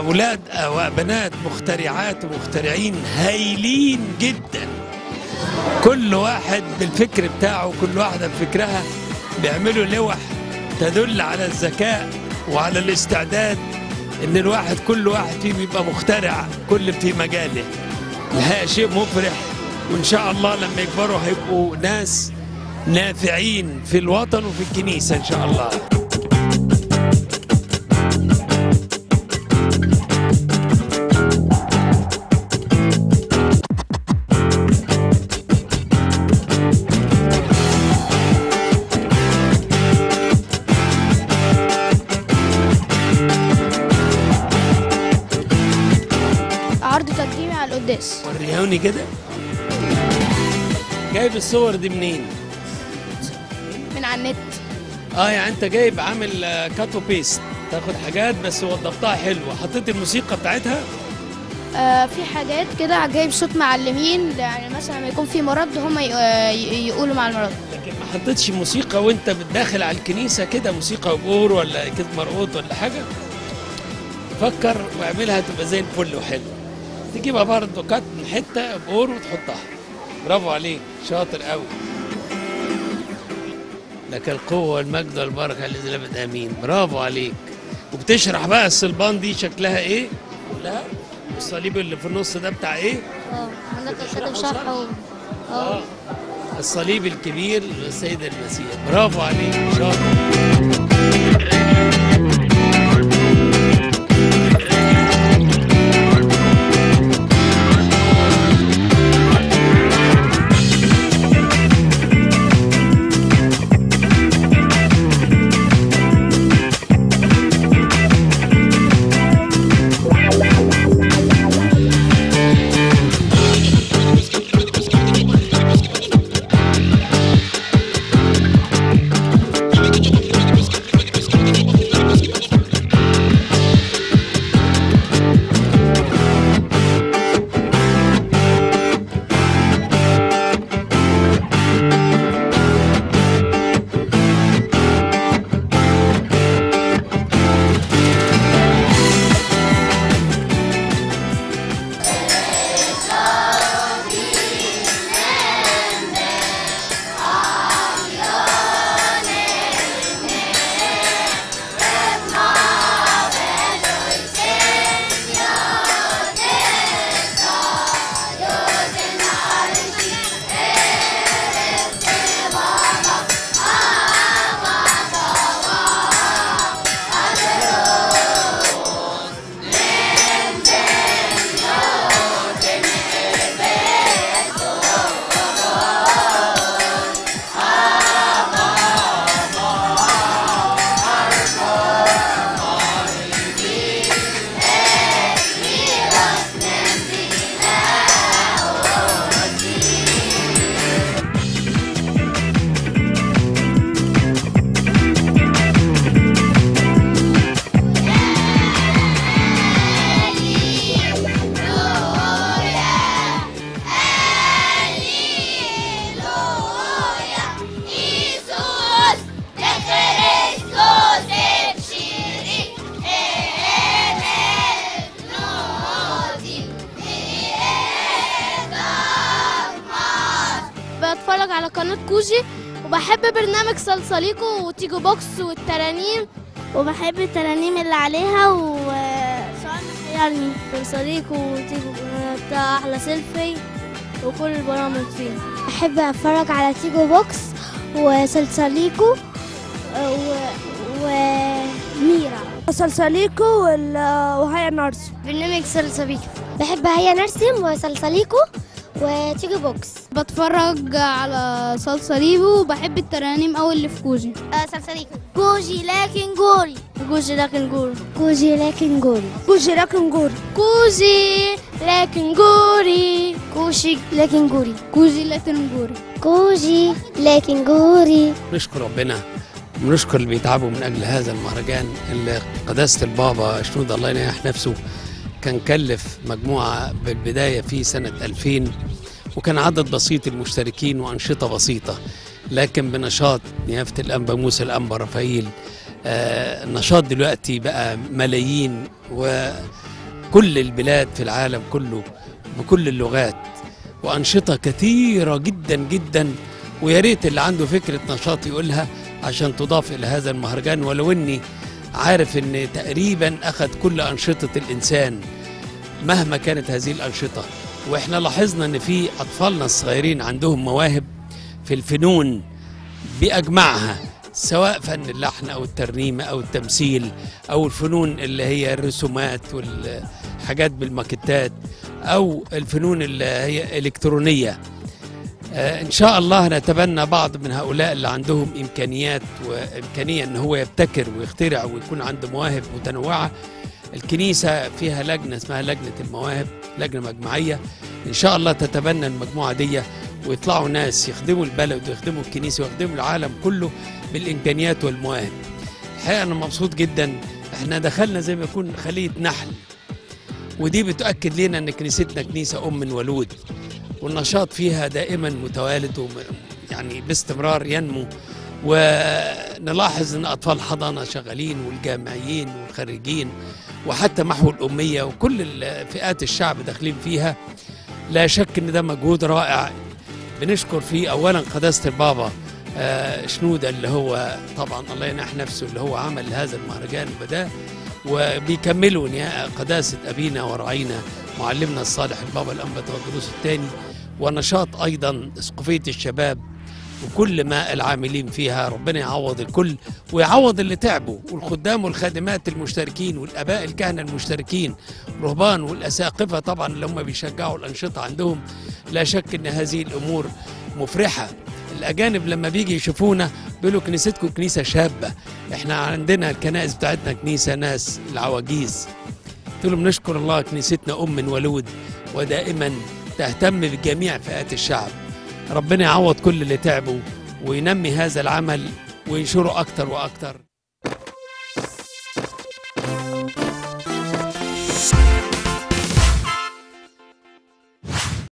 اولاد وبنات مخترعات ومخترعين هايلين جدا كل واحد بالفكر بتاعه كل واحده بفكرها بيعملوا لوح تدل على الذكاء وعلى الاستعداد ان الواحد كل واحد فيهم يبقى مخترع كل في مجاله الحقيقه شيء مفرح وان شاء الله لما يكبروا هيبقوا ناس نافعين في الوطن وفي الكنيسه ان شاء الله عرض تقديمي على القداس وريهوني كده جايب الصور دي منين؟ من على النت اه يعني انت جايب عامل كات وبيست تاخد حاجات بس وضبطها حلوه حطيت الموسيقى بتاعتها آه في حاجات كده جايب صوت معلمين يعني مثلا لما يكون في مرض هم ي- آه، ي- يقولوا مع المرض لكن ما حطيتش موسيقى وانت بتداخل على الكنيسه كده موسيقى وبور ولا كده مرقوط ولا حاجه فكر واعملها تبقى زي الفل وحلوه تجيبها برضه كات من حته بور وتحطها برافو عليك شاطر قوي لك القوة والمجد والبركة الذي لا بدء امين برافو عليك وبتشرح بقى الصلبان دي شكلها ايه كلها والصليب اللي في النص ده بتاع ايه اه عندك كاتب شرحه. اه الصليب الكبير للسيد المسيح برافو عليك شاطر بتفرج على قناة كوجي وبحب برنامج صلصاليكو وتيجو بوكس والترانيم وبحب الترانيم اللي عليها وسؤال محيرني صلصاليكو وتيجو بتاع أحلى سيلفي وكل البرامج فيه بحب اتفرج على تيجو بوكس وسلسليكو و... وميرا سلسليكو وهيا نرسم برنامج صلصاليكو بحب هيا نرسم وسلسليكو وتيجو بوكس بتفرج على صلصاليبو وبحب الترانيم أوي اللي في كوجي سلسليكو كوجي لكن جوري كوجي لكن جوري كوجي لكن جوري كوجي لكن جوري كوجي لكن جوري كوجي لكن جوري كوجي لكن جوري كوجي لكن جوري نشكر ربنا ونشكر اللي بيتعبوا من اجل هذا المهرجان اللي قداسه البابا شنود الله ينيح نفسه كان كلف مجموعه بالبدايه في سنه 2000 وكان عدد بسيط المشتركين وانشطه بسيطه لكن بنشاط نيافه الانبا موسى الانبا رفايل آه النشاط دلوقتي بقى ملايين كل البلاد في العالم كله بكل اللغات وأنشطة كثيرة جدا جدا ويا ريت اللي عنده فكرة نشاط يقولها عشان تضاف إلى هذا المهرجان ولو إني عارف إن تقريبا أخذ كل أنشطة الإنسان مهما كانت هذه الأنشطة وإحنا لاحظنا إن في أطفالنا الصغيرين عندهم مواهب في الفنون بأجمعها سواء فن اللحن أو الترنيمة أو التمثيل أو الفنون اللي هي الرسومات والحاجات بالماكتات أو الفنون اللي هي إلكترونية آه، إن شاء الله نتبنى بعض من هؤلاء اللي عندهم إمكانيات وإمكانية إن هو يبتكر ويخترع ويكون عنده مواهب متنوعة الكنيسة فيها لجنة اسمها لجنة المواهب لجنة مجمعية إن شاء الله تتبنى المجموعة دي ويطلعوا ناس يخدموا البلد ويخدموا الكنيسة ويخدموا العالم كله بالإمكانيات والمواهب الحقيقة أنا مبسوط جدا احنا دخلنا زي ما يكون خلية نحل ودي بتؤكد لنا ان كنيستنا كنيسة ام ولود والنشاط فيها دائما متوالد وم- يعني باستمرار ينمو ونلاحظ ان اطفال حضانه شغالين والجامعيين والخريجين وحتى محو الاميه وكل ال- فئات الشعب داخلين فيها لا شك ان ده مجهود رائع بنشكر فيه اولا قداسه البابا آه، شنوده اللي هو طبعا الله ينح نفسه اللي هو عمل هذا المهرجان وبداه وبيكملوا نيا- قداسه ابينا ورعينا معلمنا الصالح البابا الانبا تودروس الثاني ونشاط ايضا اسقفيه الشباب وكل ما العاملين فيها ربنا يعوض الكل ويعوض اللي تعبوا والخدام والخادمات المشتركين والاباء الكهنه المشتركين الرهبان والاساقفه طبعا اللي هم بيشجعوا الانشطه عندهم لا شك ان هذه الامور مفرحه الاجانب لما بيجي يشوفونا بيقولوا كنيستكم كنيسه شابه احنا عندنا الكنائس بتاعتنا كنيسه ناس العواجيز قلت لهم نشكر الله كنيستنا ام ولود ودائما تهتم بجميع فئات الشعب ربنا يعوض كل اللي تعبوا وينمي هذا العمل وينشره اكتر واكتر